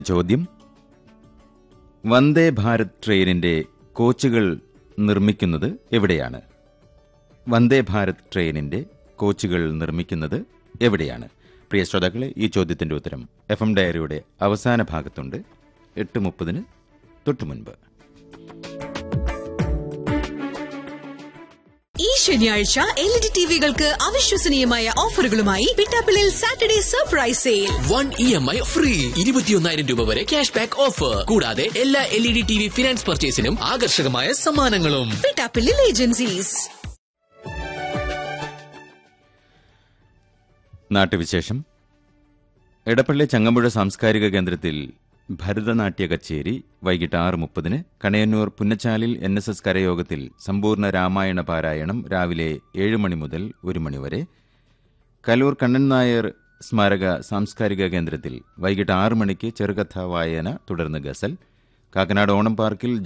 ചോദ്യം വന്ദേ ഭാരത് ട്രെയിനിന്റെ കോച്ചുകൾ നിർമ്മിക്കുന്നത് എവിടെയാണ് വന്ദേ ഭാരത് ട്രെയിനിന്റെ കോച്ചുകൾ നിർമ്മിക്കുന്നത് എവിടെയാണ് പ്രിയ ശ്രോതാക്കളെ ഈ ചോദ്യത്തിന്റെ ഉത്തരം എഫ് എം ഡയറിയുടെ അവസാന ഭാഗത്തുണ്ട് എട്ട് മുപ്പതിന് തൊട്ടു മുൻപ് ഈ ശനിയാഴ്ച എൽ ഇ ഡി ടിവികൾക്ക് അവിശ്വസനീയമായ ഓഫറുകളുമായി പിട്ടാപ്പിളിൽ Saturday surprise sale one E M I free ഇരുപത്തിയൊന്നായിരം രൂപ വരെ ക്യാഷ് ബാക്ക് ഓഫർ കൂടാതെ എല്ലാ L E D T V finance പർച്ചേസിനും ആകർഷകമായ സമ്മാനങ്ങളും പിട്ടാപ്പിളിൽ ഏജൻസീസ് നാട്ടുവിശേഷം എടപ്പള്ളി ചങ്ങമ്പുഴ സാംസ്കാരിക കേന്ദ്രത്തിൽ ഭരതനാട്യ കച്ചേരി വൈകിട്ട് ആറ് മുപ്പതിന് കണയന്നൂർ പുന്നച്ചാലിൽ എൻ എസ് എസ് കരയോഗത്തിൽ സമ്പൂർണ്ണ രാമായണ പാരായണം രാവിലെ ഏഴ് മണി മുതൽ ഒരു മണിവരെ കലൂർ കണ്ണൻ നായർ സ്മാരക സാംസ്കാരിക കേന്ദ്രത്തിൽ വൈകിട്ട് ആറ് മണിക്ക് ചെറുകഥാ വായന തുടർന്ന് ഗസൽ കാക്കനാട് ഓണം പാർക്കിൽ